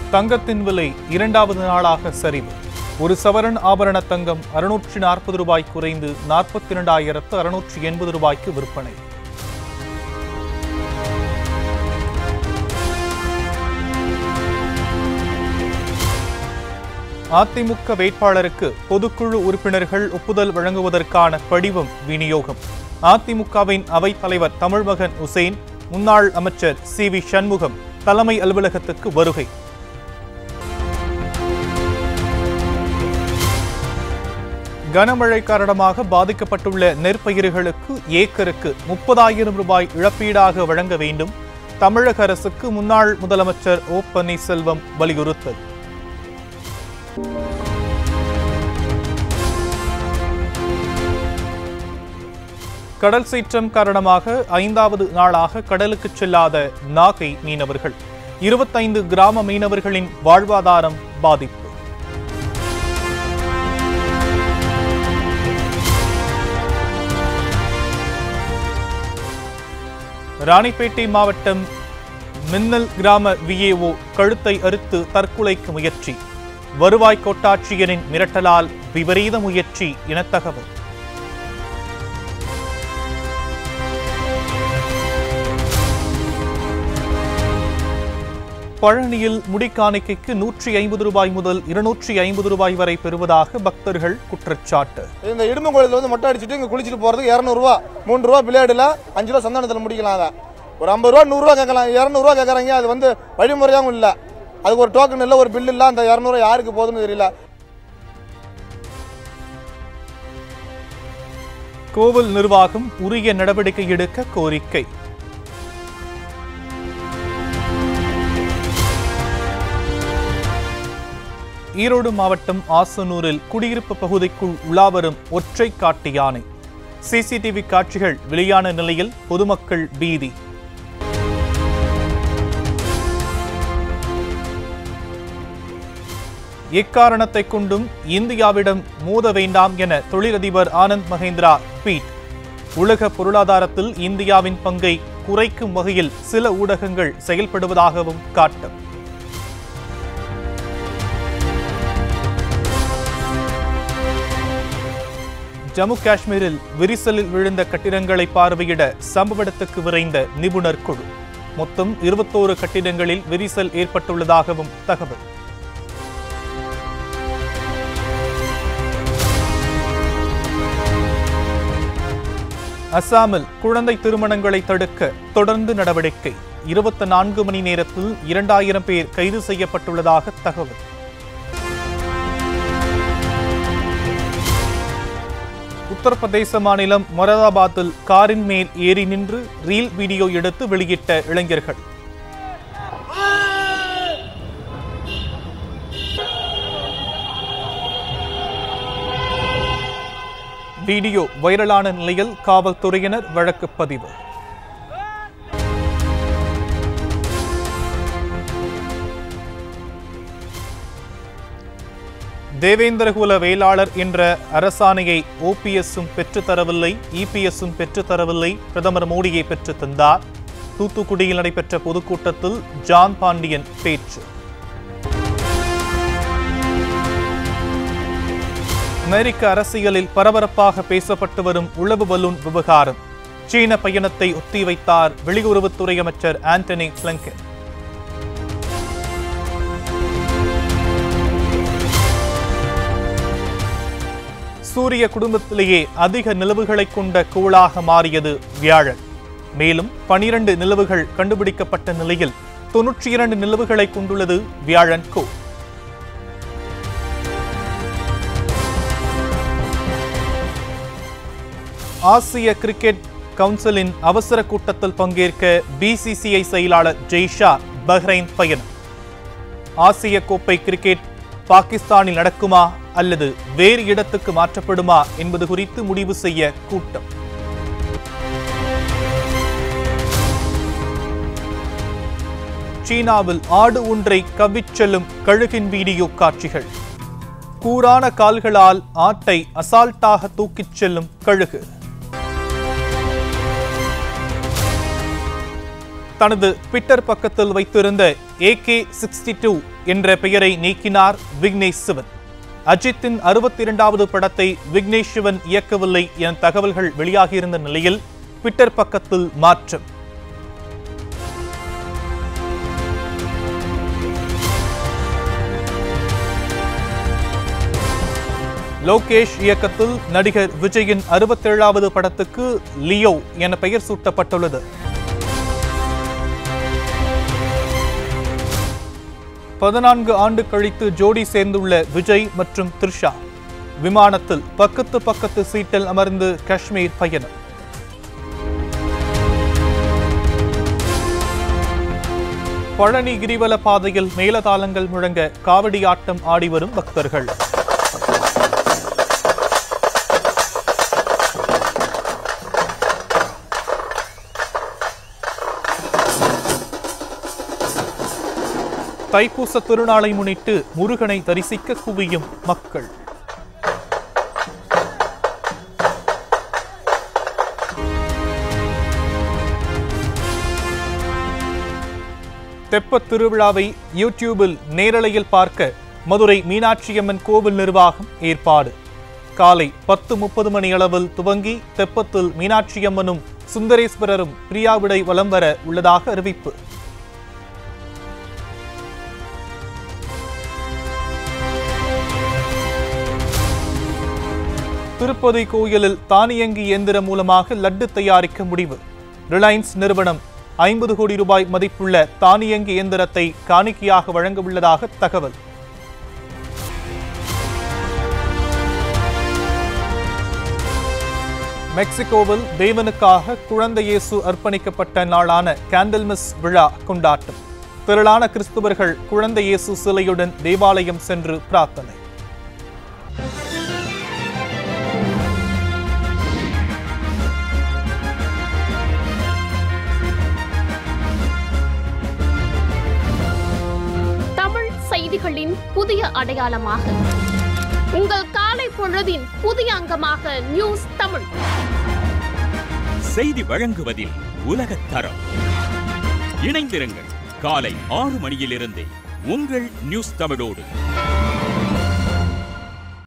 தங்கத்தின் விலை இரண்டாவது நாளாக சரிவு ஒரு சவரன் ஆபரண தங்கம் அறுநூற்றி நாற்பது ரூபாய் குறைந்து நாற்பத்தி இரண்டாயிரத்து அறுநூற்றி எண்பது ரூபாய்க்கு விற்பனை அதிமுக வேட்பாளருக்கு பொதுக்குழு உறுப்பினர்கள் ஒப்புதல் வழங்குவதற்கான படிவம் விநியோகம் அதிமுகவின் அவைத் தலைவர் தமிழ்மகன் உசேன் முன்னாள் அமைச்சர் சி வி சண்முகம் தலைமை அலுவலகத்துக்கு வருகை கனமழை காரணமாக பாதிக்கப்பட்டுள்ள நெற்பயிர்களுக்கு ஏக்கருக்கு முப்பதாயிரம் ரூபாய் இழப்பீடாக வழங்க வேண்டும் தமிழக அரசுக்கு முன்னாள் முதலமைச்சர் ஓ பன்னீர்செல்வம் வலியுறுத்தல் கடல் சீற்றம் காரணமாக ஐந்தாவது நாளாக கடலுக்கு செல்லாத நாகை மீனவர்கள் இருபத்தைந்து கிராம மீனவர்களின் வாழ்வாதாரம் பாதிப்பு ராணிப்பேட்டை மாவட்டம் மின்னல் கிராம விஏஓ கழுத்தை அறுத்து தற்கொலைக்கு முயற்சி வருவாய் கோட்டாட்சியரின் மிரட்டலால் விபரீத முயற்சி என தகவல் பழனியில் முடிக்காணிக்கைக்கு நூற்றி ஐம்பது ரூபாய் முதல் இருநூற்றி ஐம்பது ரூபாய் வரை பெறுவதாக பக்தர்கள் குற்றச்சாட்டு இந்த இடும்பு கோயிலில் வந்து மொட்டை அடிச்சுட்டு இங்கே குளிச்சுட்டு போகிறதுக்கு இரநூறுவா மூணு ரூபா பிளேடில் அஞ்சு ரூபா சந்தானத்தில் முடிக்கலாம் அதை ஒரு ஐம்பது ரூபா நூறுரூவா கேட்கலாம் இரநூறுவா கேட்குறாங்க அது வந்து வழிமுறையாகவும் இல்லை அதுக்கு ஒரு டோக்கன் இல்லை ஒரு பில் இல்லை அந்த இரநூறுவா யாருக்கு போகுதுன்னு தெரியல கோவில் நிர்வாகம் உரிய நடவடிக்கை எடுக்க கோரிக்கை ஈரோடு மாவட்டம் ஆசனூரில் குடியிருப்பு பகுதிக்குள் உலாவரும் ஒற்றை காட்டு யானை சிசிடிவி காட்சிகள் வெளியான நிலையில் பொதுமக்கள் பீதி எக்காரணத்தை கொண்டும் இந்தியாவிடம் மோத வேண்டாம் என தொழிலதிபர் ஆனந்த் மகேந்திரா ட்வீட் உலக பொருளாதாரத்தில் இந்தியாவின் பங்கை குறைக்கும் வகையில் சில ஊடகங்கள் செயல்படுவதாகவும் காட்டும் ஜம்மு காஷ்மீரில் விரிசலில் விழுந்த கட்டிடங்களை பார்வையிட சம்பவ இடத்துக்கு விரைந்த நிபுணர் குழு மொத்தம் இருபத்தோரு கட்டிடங்களில் விரிசல் ஏற்பட்டுள்ளதாகவும் தகவல் அசாமில் குழந்தை திருமணங்களை தடுக்க தொடர்ந்து நடவடிக்கை இருபத்தி நான்கு மணி நேரத்தில் இரண்டாயிரம் பேர் கைது செய்யப்பட்டுள்ளதாக தகவல் உத்தரப்பிரதேச மாநிலம் மொராதாபாத்தில் காரின் மேல் ஏறி நின்று ரீல் வீடியோ எடுத்து வெளியிட்ட இளைஞர்கள் வீடியோ வைரலான நிலையில் காவல்துறையினர் வழக்கு பதிவு தேவேந்திரகுல வேளாளர் என்ற அரசாணையை ஓபிஎஸும் பெற்றுத்தரவில்லை இபிஎஸும் பெற்றுத்தரவில்லை பிரதமர் மோடியை பெற்றுத் தந்தார் தூத்துக்குடியில் நடைபெற்ற பொதுக்கூட்டத்தில் ஜான் பாண்டியன் பேச்சு அமெரிக்க அரசியலில் பரபரப்பாக பேசப்பட்டு வரும் உளவு பலூன் விவகாரம் சீன பயணத்தை ஒத்திவைத்தார் வெளியுறவுத்துறை அமைச்சர் ஆண்டனி பிளங்கன் சூரிய குடும்பத்திலேயே அதிக நிலவுகளை கொண்ட கோளாக மாறியது வியாழன் மேலும் பனிரண்டு நிலவுகள் கண்டுபிடிக்கப்பட்ட நிலையில் தொன்னூற்றி இரண்டு நிலவுகளை கொண்டுள்ளது வியாழன் கோ ஆசிய கிரிக்கெட் கவுன்சிலின் அவசர கூட்டத்தில் பங்கேற்க பிசிசிஐ செயலாளர் ஜெய்ஷா பஹ்ரைன் பயணம் ஆசிய கோப்பை கிரிக்கெட் பாகிஸ்தானில் நடக்குமா அல்லது வேறு இடத்துக்கு மாற்றப்படுமா என்பது குறித்து முடிவு செய்ய கூட்டம் சீனாவில் ஆடு ஒன்றை கவ்விச் செல்லும் கழுகின் வீடியோ காட்சிகள் கூரான கால்களால் ஆட்டை அசால்ட்டாக தூக்கிச் செல்லும் கழுகு தனது ட்விட்டர் பக்கத்தில் வைத்திருந்த ஏகே சிக்ஸ்டி டூ என்ற பெயரை நீக்கினார் விக்னேஷ் சிவன் அஜித்தின் அறுபத்தி இரண்டாவது படத்தை விக்னேஷ் சிவன் இயக்கவில்லை என தகவல்கள் வெளியாகியிருந்த நிலையில் ட்விட்டர் பக்கத்தில் மாற்றம் லோகேஷ் இயக்கத்தில் நடிகர் விஜயின் அறுபத்தேழாவது படத்துக்கு லியோ என பெயர் சூட்டப்பட்டுள்ளது பதினான்கு ஆண்டு கழித்து ஜோடி சேர்ந்துள்ள விஜய் மற்றும் த்ரிஷா விமானத்தில் பக்கத்து பக்கத்து சீட்டில் அமர்ந்து காஷ்மீர் பயணம் பழனி கிரிவல பாதையில் மேலதாளங்கள் முழங்க காவடி ஆட்டம் ஆடி வரும் பக்தர்கள் தைப்பூச திருநாளை முன்னிட்டு முருகனை தரிசிக்க குவியும் மக்கள் தெப்பத் திருவிழாவை யூடியூபில் நேரலையில் பார்க்க மதுரை மீனாட்சியம்மன் கோவில் நிர்வாகம் ஏற்பாடு காலை பத்து முப்பது மணி அளவில் துவங்கி தெப்பத்தில் மீனாட்சியம்மனும் சுந்தரேஸ்வரரும் பிரியாவிடை வலம் வர உள்ளதாக அறிவிப்பு திருப்பதி கோயிலில் தானியங்கி இயந்திரம் மூலமாக லட்டு தயாரிக்க முடிவு ரிலையன்ஸ் நிறுவனம் ஐம்பது கோடி ரூபாய் மதிப்புள்ள தானியங்கி இயந்திரத்தை காணிக்கையாக வழங்க உள்ளதாக தகவல் மெக்சிகோவில் தேவனுக்காக குழந்தை இயேசு அர்ப்பணிக்கப்பட்ட நாளான கேண்டில்மிஸ் விழா கொண்டாட்டம் திரளான கிறிஸ்துவர்கள் குழந்தை இயேசு சிலையுடன் தேவாலயம் சென்று பிரார்த்தனை தமிழ் செய்திகளின் புதிய அடையாளமாக உங்கள் காலை பொழுதின் புதிய அங்கமாக நியூஸ் தமிழ் செய்தி வழங்குவதில் உலகத் தரம் இணைந்திருங்கள் காலை ஆறு மணியிலிருந்தே உங்கள் நியூஸ் தமிழோடு